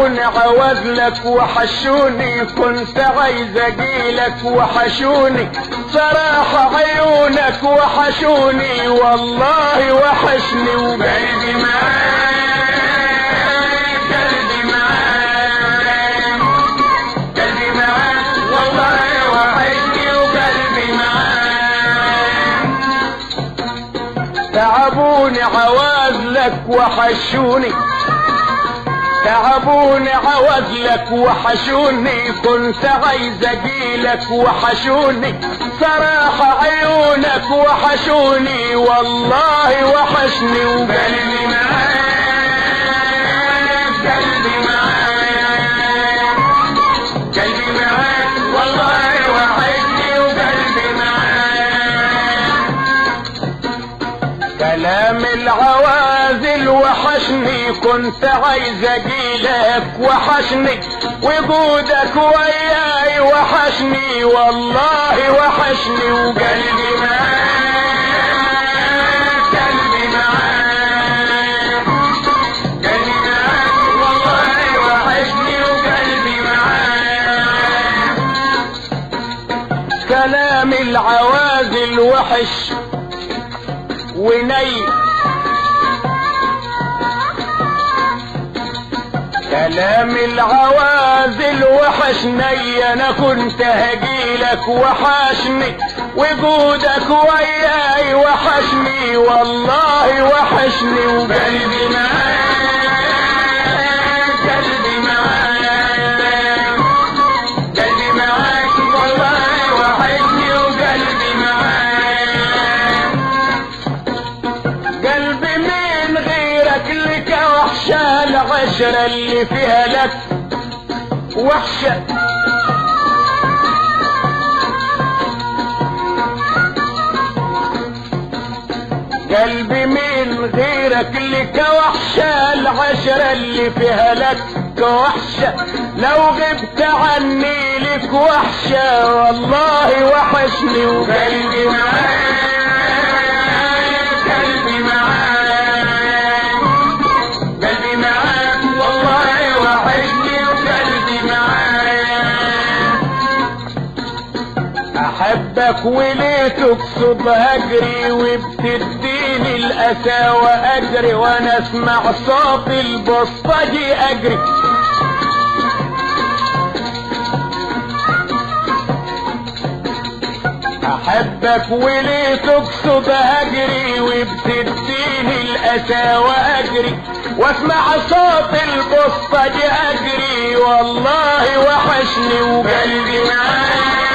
تعبوني عوزلك وحشوني كنت عايز اجيلك وحشوني صراحة عيونك وحشوني والله وحشني وقلبي معاك قلبي معاك قلبي معاك والله وحشني وقلبي معاك تعبوني عوازلك وحشوني تعبوني عوزلك وحشوني كنت عايز اجيلك وحشوني صراحة عيونك وحشوني والله وحشني وقلبي معاك قلبي معاك قلبي معاك والله وحشني وقلبي معاك كلام العوازل وحشني كنت عايز اجيلك وحشني وجودك وياي وحشني والله وحشني وقلبي معاك قلبي معاك قلبي معاك والله وحشني وقلبي معاك كلام العوازل وحش وني كلام العوازل وحشني انا كنت هجيلك وحشني وجودك وياي وحشني والله وحشني وقلبي معاك قلبي معاك قلبي معاك والله وحشني وقلبي معاك قلبي من غيرك لك وحشة العشرة اللي فيها لك وحشة قلبي من غيرك لك وحشة العشرة اللي فيها لك وحشة لو غبت عني لك وحشة والله وحشني وقلبي معاك قلبي معاك قلبي معاك والله وحشني وقلبي معاك احبك وليه تقصد هجري وبتديني الاسى واجري وانا اسمع صوت البسطجي اجري احبك وليه تقصد هجري وبتديني الاسى واجري واسمع صوت البسطجي اجري والله وحشني وقلبي معاك